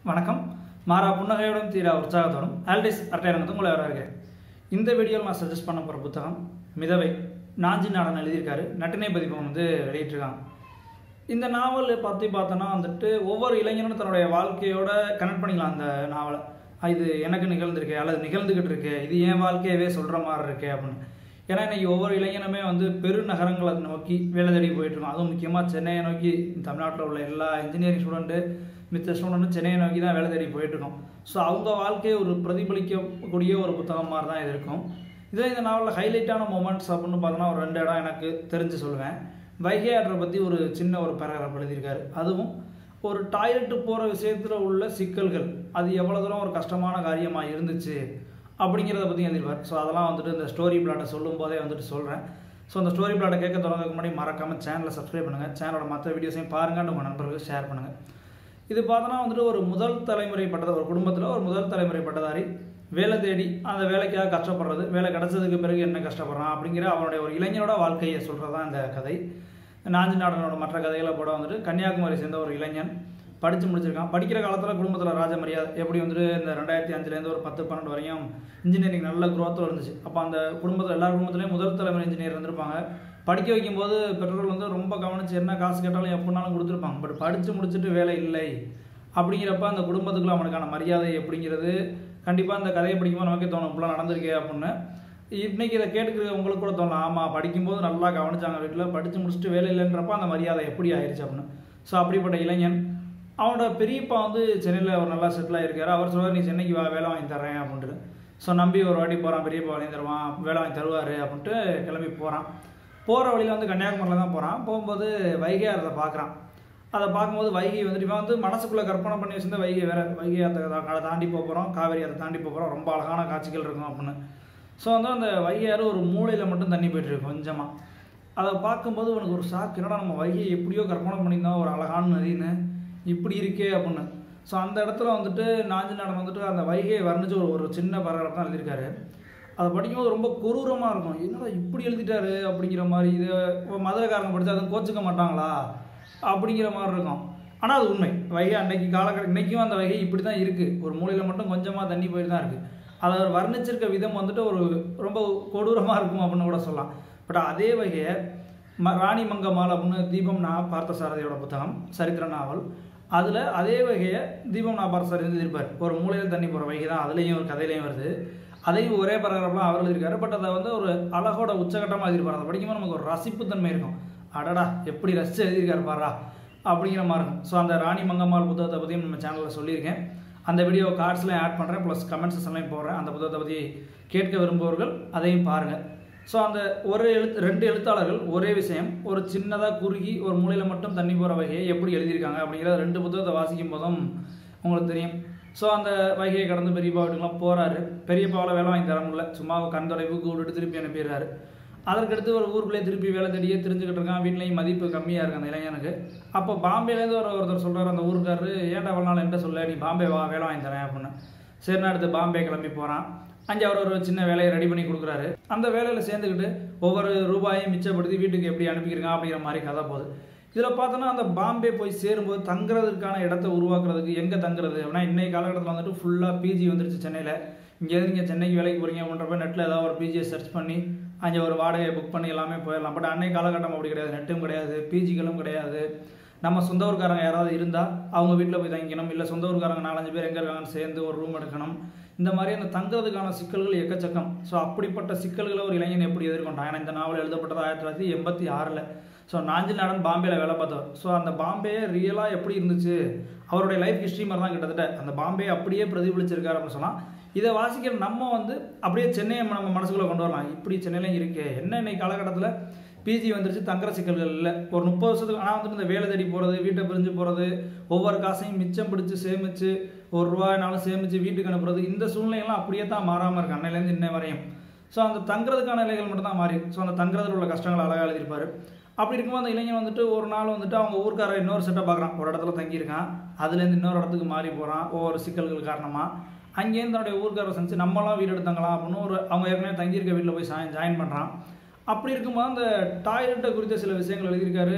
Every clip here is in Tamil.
வணக்கம் மாறா புன்னகையோடும் தீரா உற்சாகத்தோடும் ஆல்டிஸ் அட்டையரங்கத்தும் உங்களை வரவேற்கிறேன் இந்த வீடியோவில் நான் சஜஸ்ட் பண்ண போகிற புத்தகம் மிதவை நாஞ்சி நாடன் எழுதியிருக்காரு நட்டினை பதிப்பகம் வந்து வெளியிட்டிருக்காங்க இந்த நாவல் பற்றி பார்த்தோன்னா வந்துட்டு ஒவ்வொரு இளைஞனும் தன்னுடைய வாழ்க்கையோட கனெக்ட் பண்ணிக்கலாம் அந்த நாவலை ஆ, இது எனக்கு நிகழ்ந்திருக்கு அல்லது நிகழ்ந்துக்கிட்டு இருக்கு இது என் வாழ்க்கையவே சொல்கிற மாதிரி இருக்கு அப்படின்னு ஏன்னா இன்னைக்கு ஒவ்வொரு இளைஞனுமே வந்து பெருநகரங்களை நோக்கி வேலை தேடி போயிட்டு இருக்கோம் அதுவும் முக்கியமாக சென்னையை நோக்கி தமிழ்நாட்டில் உள்ள எல்லா இன்ஜினியரிங் ஸ்டூடெண்ட்டு மித்த ஸ்டூடெண்ட்டும் சென்னையை நோக்கி தான் வேலை தேடி போயிட்டு இருக்கோம் ஸோ அவங்க வாழ்க்கையை ஒரு பிரதிபலிக்கக்கூடிய ஒரு புத்தகம் மாதிரி தான் இது இருக்கும் இதே இந்த நாவலில் ஹைலைட்டான மூமெண்ட்ஸ் அப்படின்னு பார்த்தோன்னா ஒரு ரெண்டு இடம் எனக்கு தெரிஞ்சு சொல்லுவேன் வைகை ஆற்றை பற்றி ஒரு சின்ன ஒரு பேராகிராஃப் எழுதியிருக்காரு அதுவும் ஒரு டாய்லெட்டு போகிற விஷயத்தில் உள்ள சிக்கல்கள் அது எவ்வளோ தூரம் ஒரு கஷ்டமான காரியமாக இருந்துச்சு அப்படிங்கிறத பற்றி எழுதிருப்பார் ஸோ அதெல்லாம் வந்துட்டு இந்த ஸ்டோரி பிளாட்டை சொல்லும் போதே வந்துட்டு சொல்கிறேன் ஸோ அந்த ஸ்டோரி பிளாட்டை கேட்க தொடங்குறதுக்கு முன்னாடி மறக்காமல் சேனலை சப்ஸ்கிரைப் பண்ணுங்கள் சேனலோட மற்ற வீடியோஸையும் பாருங்கன்னு உங்கள் நண்பர்களுக்கு ஷேர் பண்ணுங்கள் இது பார்த்தோன்னா வந்துட்டு ஒரு முதல் தலைமுறை பட்டதாரி ஒரு குடும்பத்தில் ஒரு முதல் தலைமுறை பட்டதாரி வேலை தேடி அந்த வேலைக்காக கஷ்டப்படுறது வேலை கிடைச்சதுக்கு பிறகு என்ன கஷ்டப்படுறான் அப்படிங்கிற அவனுடைய ஒரு இளைஞனோட வாழ்க்கையை சொல்கிறது தான் இந்த கதை நாஞ்சி நாடனோட மற்ற கதைகளை கூட வந்துட்டு கன்னியாகுமரி சேர்ந்த ஒரு இளைஞன் படித்து முடிச்சிருக்கான் படிக்கிற காலத்தில் குடும்பத்தில் ராஜ மரியாதை எப்படி வந்துட்டு இந்த ரெண்டாயிரத்தி அஞ்சுலேருந்து ஒரு பத்து பன்னெண்டு வரையும் இன்ஜினியரிங் நல்ல குரோத்தில் இருந்துச்சு அப்போ அந்த குடும்பத்தில் எல்லா குடும்பத்துலேயும் முதல் தலைமுறை இன்ஜினியர் இருந்திருப்பாங்க படிக்க வைக்கும்போது பெற்றோர்கள் வந்து ரொம்ப கவனித்து என்ன காசு கேட்டாலும் எப்படினாலும் கொடுத்துருப்பாங்க பட் படித்து முடிச்சுட்டு வேலை இல்லை அப்படிங்கிறப்ப அந்த குடும்பத்துக்குள்ள அவனுக்கான மரியாதை எப்படிங்கிறது கண்டிப்பாக அந்த கதையை படிக்கும்போது நமக்கே தோணும் இப்படிலாம் நடந்திருக்கே அப்படின்னு இன்னைக்கு இதை கேட்டுக்கிற உங்களுக்கு கூட தோணும் ஆமாம் படிக்கும்போது நல்லா கவனிச்சாங்க வீட்டில் படித்து முடிச்சுட்டு வேலை இல்லைன்றப்ப அந்த மரியாதை எப்படி ஆயிடுச்சு அப்படின்னு ஸோ அப்படிப்பட்ட இளைஞன் அவனோட பெரியப்பா வந்து சென்னையில் ஒரு நல்லா செட்டில் ஆகிருக்காரு அவர் சொல்வார் நீ சென்னைக்கு வா வேலை வாங்கி தரேன் அப்படின்ட்டு ஸோ நம்பி ஒரு வாட்டி போகிறான் பெரியப்பா வாங்கி தருவான் வேலை வாங்கி தருவார் அப்படின்ட்டு கிளம்பி போகிறான் போகிற வழியில் வந்து கன்னியாகுமரியில் தான் போகிறான் போகும்போது வைகை ஆறதை பார்க்குறான் அதை பார்க்கும்போது வைகை வந்துட்டு இவன் வந்து மனசுக்குள்ளே கற்பனை பண்ணி வச்சிருந்த வைகை வேற வைகை அதை தாண்டி போக போகிறோம் காவேரி அதை தாண்டி போக போகிறோம் ரொம்ப அழகான காட்சிகள் இருக்கும் அப்படின்னு ஸோ வந்து அந்த வைகையாறு ஒரு மூலையில் மட்டும் தண்ணி போயிட்டு இருக்கு கொஞ்சமாக அதை பார்க்கும்போது உனக்கு ஒரு ஷாக் என்னடா நம்ம வைகையை எப்படியோ கற்பனை பண்ணியிருந்தோம் ஒரு அழகான நதின்னு இப்படி இருக்கே அப்படின்னு ஸோ அந்த இடத்துல வந்துட்டு நாஞ்சி நாடன் வந்துட்டு அந்த வைகையை வர்ணிச்சு ஒரு ஒரு சின்ன பரபரப்பு தான் எழுதியிருக்காரு அதை படிக்கும்போது ரொம்ப கொடூரமாக இருக்கும் என்னடா இப்படி எழுதிட்டாரு அப்படிங்கிற மாதிரி இது இப்போ மதுரைக்காரங்க படித்தா அதுவும் கோச்சிக்க மாட்டாங்களா அப்படிங்கிற மாதிரி இருக்கும் ஆனால் அது உண்மை வைகை அன்னைக்கு காலகட்டம் இன்றைக்கும் அந்த வைகை இப்படி தான் இருக்குது ஒரு மூலையில் மட்டும் கொஞ்சமாக தண்ணி போயிட்டு தான் இருக்குது அதை அவர் வர்ணிச்சிருக்க விதம் வந்துட்டு ஒரு ரொம்ப கொடூரமாக இருக்கும் அப்படின்னு கூட சொல்லலாம் பட் அதே வகையை ம ராணி மங்கம்மாள் அப்படின்னு தீபம் நான் பார்த்த சாரதியோட புத்தகம் சரித்திர நாவல் அதில் அதே வகையை தீபம் நான் பார்த்த சாரதி எழுதியிருப்பார் ஒரு மூலையில் தண்ணி போகிற வைகை தான் அதுலேயும் ஒரு கதையிலையும் வருது அதையும் ஒரே பரபரப்புலாம் அவர் எழுதியிருக்காரு பட் அதை வந்து ஒரு அழகோட உச்சகட்டமாக எழுதியிருப்பார் அதை படிக்கும்போது நமக்கு ஒரு ரசிப்புத்தன்மை இருக்கும் அடடா எப்படி ரசித்து எழுதியிருக்காரு பாரா அப்படிங்கிற மாதிரி இருக்கும் ஸோ அந்த ராணி மங்கம்மாள் புத்தகத்தை பற்றியும் நம்ம சேனலில் சொல்லியிருக்கேன் அந்த வீடியோ கார்ட்ஸ்லாம் ஆட் பண்ணுறேன் ப்ளஸ் கமெண்ட் செக்ஷன்லையும் போடுறேன் அந்த புத்தகத்தை பற்றி கேட்க விரும்புபவர்கள் அதையும் பாருங்கள் ஸோ அந்த ஒரு எழுத்து ரெண்டு எழுத்தாளர்கள் ஒரே விஷயம் ஒரு சின்னதாக குறுகி ஒரு மூலையில் மட்டும் தண்ணி போகிற வகையை எப்படி எழுதியிருக்காங்க அப்படிங்கிற ரெண்டு புத்தகத்தை வாசிக்கும் போதும் உங்களுக்கு தெரியும் ஸோ அந்த வைகையை கடந்து பெரியப்பா வீட்டுக்குலாம் போகிறாரு பெரியப்பாவில் வேலை வாங்கி தர முடியல சும்மா கண் தொலைவுக்கு விட்டுட்டு திருப்பி அனுப்பிடுறாரு அதற்கடுத்து ஒரு ஊருக்குள்ளே திருப்பி வேலை தேடியே தெரிஞ்சுக்கிட்டு இருக்கான் வீட்லேயும் மதிப்பு கம்மியாக இருக்கு அந்த இளைஞனுக்கு அப்போ பாம்பேலேருந்து ஒரு ஒருத்தர் சொல்கிறார் அந்த ஊருக்காரரு ஏன்டா அவ்வளோ நாள் என்ன சொல்ல நீ பாம்பே வா வேலை வாங்கி தரேன் அப்படின்னு சரி நான் அடுத்து பாம்பே கிளம்பி போகிறான் அங்கே அவர் ஒரு சின்ன வேலையை ரெடி பண்ணி கொடுக்குறாரு அந்த வேலையில் சேர்ந்துக்கிட்டு ஒவ்வொரு ரூபாயும் மிச்சப்படுத்தி வீட்டுக்கு எப்படி அனுப்பிக்கிறீங்க அப்படிங்கிற மாதிரி கதை போகுது இதில் பார்த்தோன்னா அந்த பாம்பே போய் சேரும்போது தங்குறதுக்கான இடத்த உருவாக்குறதுக்கு எங்கே தங்குறது அப்படின்னா இன்னைக்கு காலகட்டத்தில் வந்துட்டு ஃபுல்லாக பிஜி வந்துருச்சு சென்னையில் இங்கேருந்து நீங்கள் சென்னைக்கு வேலைக்கு போகிறீங்க அப்படின்றப்ப நெட்டில் ஏதாவது ஒரு பிஜியை சர்ச் பண்ணி அங்கே ஒரு வாடகையை புக் பண்ணி எல்லாமே போயிடலாம் பட் அன்னைக்கு காலகட்டம் அப்படி கிடையாது நெட்டும் கிடையாது பிஜிகளும் கிடையாது நம்ம சொந்த ஊர்க்காரங்க யாராவது இருந்தால் அவங்க வீட்டில் போய் தங்கிக்கணும் இல்லை சொந்த ஊர்க்காரங்க நாலஞ்சு பேர் எங்கே இருக்காங்கன்னு சேர்ந்து ஒரு ரூம் எடுக்கணும் இந்த மாதிரி அந்த தங்குறதுக்கான சிக்கல்கள் எக்கச்சக்கம் ஸோ அப்படிப்பட்ட சிக்கல்களை ஒரு இளைஞன் எப்படி எதிர்கொண்டான் ஏன்னா இந்த நாவல் எழுதப்பட்டது ஆயிரத்தி தொள்ளாயிரத்தி எண்பத்தி ஆறில் ஸோ நாஞ்சி நாடன் பாம்பேல வேலை பார்த்தவர் ஸோ அந்த பாம்பே ரியலாக எப்படி இருந்துச்சு அவருடைய லைஃப் ஹிஸ்ட்ரி மாதிரி தான் கிட்டத்தட்ட அந்த பாம்பே அப்படியே பிரதிபலிச்சிருக்காரு அப்படின்னு சொன்னால் இதை வாசிக்கிற நம்ம வந்து அப்படியே சென்னையை நம்ம மனசுக்குள்ளே கொண்டு வரலாம் இப்படி சென்னையிலையும் இருக்கே என்ன இன்னைக்கு காலகட்டத்தில் பிஜி வந்துருச்சு தங்குற சிக்கல்கள் இல்லை ஒரு முப்பது வருஷத்துக்கு ஆனால் வந்துட்டு இந்த வேலை தேடி போகிறது வீட்டை பிரிஞ்சு போகிறது ஒவ்வொரு காசையும் மிச்சம் பிடிச்சி சேமித்து ஒரு ரூபாய்னாலும் சேமித்து வீட்டுக்கு அனுப்புறது இந்த சூழ்நிலையெல்லாம் அப்படியே தான் மாறாமல் இருக்கு அன்னையிலேருந்து இன்னை வரையும் ஸோ அந்த தங்குறதுக்கான நிலைகள் மட்டும் தான் மாறி ஸோ அந்த தங்குறதுல உள்ள கஷ்டங்கள் அழகாக எழுதியிருப்பார் அப்படி இருக்கும்போது அந்த இளைஞன் வந்துட்டு ஒரு நாள் வந்துட்டு அவங்க ஊர்க்காரர் இன்னொரு செட்டை பார்க்குறான் ஒரு இடத்துல தங்கியிருக்கான் அதுலேருந்து இன்னொரு இடத்துக்கு மாறி போகிறான் ஒவ்வொரு சிக்கல்கள் காரணமாக அங்கேருந்து தன்னுடைய ஊர்க்காரர் செஞ்சு நம்மளாம் வீடு எடுத்தாங்களாம் அப்படின்னு ஒரு அவங்க ஏற்கனவே தங்கியிருக்க வீட்டில் போய் ஜாயின் ஜாயின் பண்ணுறான் அப்படி இருக்கும்போது அந்த டாய்லெட்டை குறித்த சில விஷயங்கள் எழுதியிருக்காரு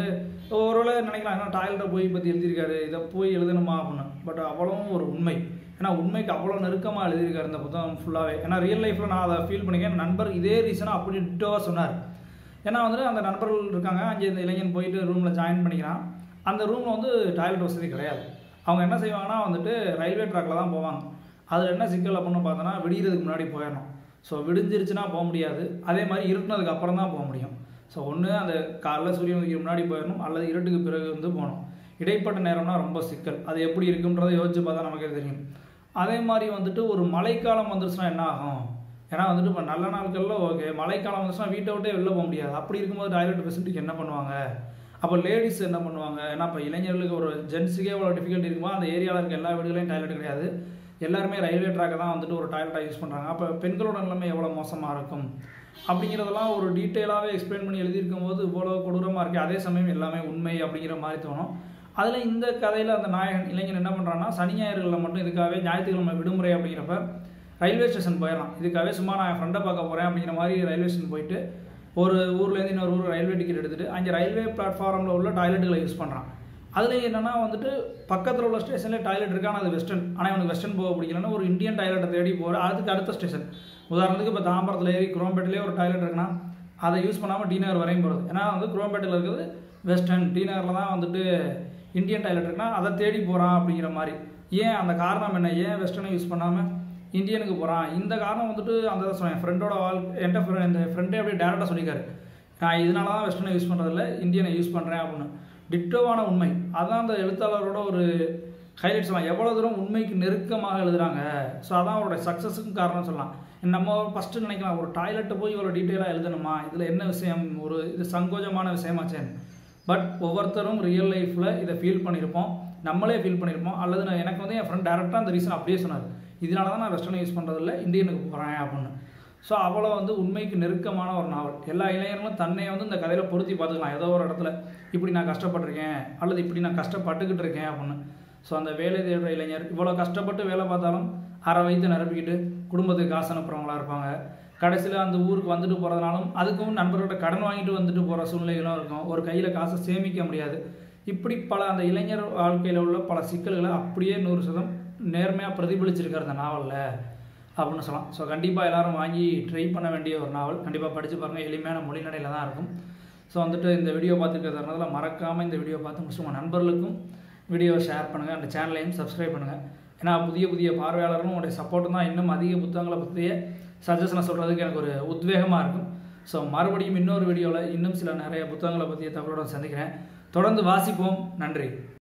ஒருவேளை நினைக்கலாம் ஏன்னா டாய்லெட்டை போய் பற்றி எழுதியிருக்காரு இதை போய் எழுதணுமா அப்படின்னு பட் அவ்வளவும் ஒரு உண்மை ஏன்னா உண்மைக்கு அவ்வளோ நெருக்கமாக எழுதியிருக்காரு இந்த புத்தகம் ஃபுல்லாகவே ஏன்னா ரியல் லைஃப்பில் நான் அதை ஃபீல் பண்ணிக்கேன் என் நண்பர் இதே ரீசனாக அப்படி டிட்டோவாக சொன்னார் ஏன்னா வந்துட்டு அந்த நண்பர்கள் இருக்காங்க அங்கே இந்த இளைஞன் போயிட்டு ரூமில் ஜாயின் பண்ணிக்கிறான் அந்த ரூமில் வந்து டாய்லெட் வசதி கிடையாது அவங்க என்ன செய்வாங்கன்னா வந்துட்டு ரயில்வே ட்ராக்கில் தான் போவாங்க அதில் என்ன சிக்கல் அப்படின்னு பார்த்தோன்னா விடிகிறதுக்கு முன்னாடி போயிடணும் ஸோ விடிஞ்சிருச்சுன்னா போக முடியாது அதே மாதிரி இருட்டினதுக்கு அப்புறம் தான் போக முடியும் ஸோ ஒன்று அந்த காலைல சூரியன் உதிக்கு முன்னாடி போயிடணும் அல்லது இருட்டுக்கு பிறகு வந்து போகணும் இடைப்பட்ட நேரம்னா ரொம்ப சிக்கல் அது எப்படி இருக்குன்றதை யோசிச்சு பார்த்தா நமக்கே தெரியும் அதே மாதிரி வந்துட்டு ஒரு மழைக்காலம் வந்துருச்சுன்னா என்ன ஆகும் ஏன்னா வந்துட்டு இப்போ நல்ல நாட்களில் ஓகே மழைக்காலம் வந்துச்சுன்னா வீட்டை விட்டே வெளில போக முடியாது அப்படி இருக்கும்போது டாய்லெட் ஃபெசிலிட்டிக்கு என்ன பண்ணுவாங்க அப்போ லேடிஸ் என்ன பண்ணுவாங்க ஏன்னா இப்போ இளைஞர்களுக்கு ஒரு ஜென்ஸுக்கே இவ்வளோ டிஃபிகல்ட்டி இருக்குமோ அந்த ஏரியாவில் இருக்க எல்லா வீடுகளையும் டாய்லெட் கிடையாது எல்லாருமே ரயில்வே ட்ராக்கை தான் வந்துட்டு ஒரு டாய்லெட்டாக யூஸ் பண்ணுறாங்க அப்போ பெண்களோட நிலைமை எவ்வளோ மோசமாக இருக்கும் அப்படிங்கிறதெல்லாம் ஒரு டீட்டெயிலாகவே எக்ஸ்பிளைன் பண்ணி எழுதியிருக்கும் போது இவ்வளோ கொடூரமாக இருக்குது அதே சமயம் எல்லாமே உண்மை அப்படிங்கிற மாதிரி தோணும் அதில் இந்த கதையில் அந்த நாயகன் இளைஞன் என்ன பண்ணுறான்னா சனி ஞாயிறுகளில் மட்டும் இதுக்காகவே ஞாயிற்றுக்கிழமை விடுமுறை அப்படிங்கிறப்ப ரயில்வே ஸ்டேஷன் போயிடலாம் இதுக்காகவே சும்மா நான் என் ஃப்ரெண்டை பார்க்க போகிறேன் அப்படிங்கிற மாதிரி ரயில்வே ஸ்டேஷன் போயிட்டு ஒரு ஊர்லேருந்து இன்னொரு ஊர் ரயில்வே டிக்கெட் எடுத்துகிட்டு அங்கே ரயில்வே பிளாட்ஃபார்மில் உள்ள டாய்லெட்டுகளை யூஸ் பண்ணுறான் அதில் என்னென்னா வந்துட்டு பக்கத்தில் உள்ள ஸ்டேஷன்லேயே டாய்லெட் இருக்கு ஆனால் அது வெஸ்டர்ன் ஆனால் இவனுக்கு வெஸ்டர்ன் போக பிடிக்கலன்னா ஒரு இந்தியன் டாய்லெட்டை தேடி போகிற அதுக்கு அடுத்த ஸ்டேஷன் உதாரணத்துக்கு இப்போ தாம்பரத்தில் ஏறி குரோம்பேட்டிலே ஒரு டாய்லெட் இருக்குன்னா அதை யூஸ் பண்ணாமல் டி நகர் வரையும் போகிறது ஏன்னா வந்து குரோம்பேட்டில் இருக்கிறது வெஸ்டர்ன் டி நகரில் தான் வந்துட்டு இந்தியன் டாய்லெட் இருக்குன்னா அதை தேடி போகிறான் அப்படிங்கிற மாதிரி ஏன் அந்த காரணம் என்ன ஏன் வெஸ்டர்னை யூஸ் பண்ணாமல் இந்தியனுக்கு போகிறான் இந்த காரணம் வந்துட்டு அந்த சொன்னேன் ஃப்ரெண்டோட வாழ் என்கிட்ட ஃப்ரெண்ட் இந்த ஃப்ரெண்டே அப்படியே டேரெக்டாக சொல்லிக்காரு நான் இதனால தான் வெஸ்டர்னை யூஸ் பண்ணுறதில்ல இந்தியனை யூஸ் பண்ணுறேன் அப்படின்னு டிட்டோவான உண்மை அதான் அந்த எழுத்தாளரோட ஒரு ஹைலைட் சொல்லலாம் எவ்வளோ தூரம் உண்மைக்கு நெருக்கமாக எழுதுறாங்க ஸோ அதான் அவரோட சக்ஸஸுக்கும் காரணம் சொல்லலாம் நம்ம ஃபஸ்ட்டு நினைக்கலாம் ஒரு டாய்லெட்டை போய் இவ்வளோ டீட்டெயிலாக எழுதணுமா இதில் என்ன விஷயம் ஒரு இது சங்கோஜமான விஷயமாச்சேன் பட் ஒவ்வொருத்தரும் ரியல் லைஃப்பில் இதை ஃபீல் பண்ணியிருப்போம் நம்மளே ஃபீல் பண்ணியிருப்போம் அல்லது நான் எனக்கு வந்து என் ஃப்ரெண்ட் டேரெக்டாக அந்த ரீசன் அப்படியே சொன்னார் இதனால தான் நான் வெஸ்டர்னை யூஸ் பண்ணுறதில்ல இந்தியனுக்கு போகிறேன் அப்படின்னு ஸோ அவ்வளோ வந்து உண்மைக்கு நெருக்கமான ஒரு நாவல் எல்லா இளைஞர்களும் தன்னை வந்து இந்த கதையில் பொருத்தி பார்த்துக்கலாம் ஏதோ ஒரு இடத்துல இப்படி நான் கஷ்டப்பட்டிருக்கேன் அல்லது இப்படி நான் கஷ்டப்பட்டுக்கிட்டு இருக்கேன் அப்படின்னு ஸோ அந்த வேலை தேடுற இளைஞர் இவ்வளோ கஷ்டப்பட்டு வேலை பார்த்தாலும் அரை வயிற்று நிரப்பிக்கிட்டு குடும்பத்துக்கு காசு அனுப்புகிறவங்களா இருப்பாங்க கடைசியில் அந்த ஊருக்கு வந்துட்டு போகிறதுனாலும் அதுக்கும் நண்பர்கள்ட்ட கடன் வாங்கிட்டு வந்துட்டு போகிற சூழ்நிலைகளும் இருக்கும் ஒரு கையில் காசை சேமிக்க முடியாது இப்படி பல அந்த இளைஞர் வாழ்க்கையில் உள்ள பல சிக்கல்களை அப்படியே நூறு சதம் நேர்மையாக பிரதிபலிச்சிருக்கார் அந்த நாவலில் அப்படின்னு சொல்லலாம் ஸோ கண்டிப்பாக எல்லாரும் வாங்கி ட்ரை பண்ண வேண்டிய ஒரு நாவல் கண்டிப்பாக படித்து பாருங்கள் எளிமையான மொழிநடையில் தான் இருக்கும் ஸோ வந்துட்டு இந்த வீடியோ பார்த்துருக்கிறதுனால மறக்காமல் இந்த வீடியோ பார்த்து முடிச்சு உங்கள் நண்பர்களுக்கும் வீடியோவை ஷேர் பண்ணுங்கள் அந்த சேனலையும் சப்ஸ்கிரைப் பண்ணுங்கள் ஏன்னா புதிய புதிய பார்வையாளர்களும் உங்களுடைய சப்போர்ட்டும் தான் இன்னும் அதிக புத்தகங்களை பற்றிய சஜஷனை சொல்கிறதுக்கு எனக்கு ஒரு உத்வேகமாக இருக்கும் ஸோ மறுபடியும் இன்னொரு வீடியோவில் இன்னும் சில நிறைய புத்தகங்களை பற்றிய தகவலோட சந்திக்கிறேன் தொடர்ந்து வாசிப்போம் நன்றி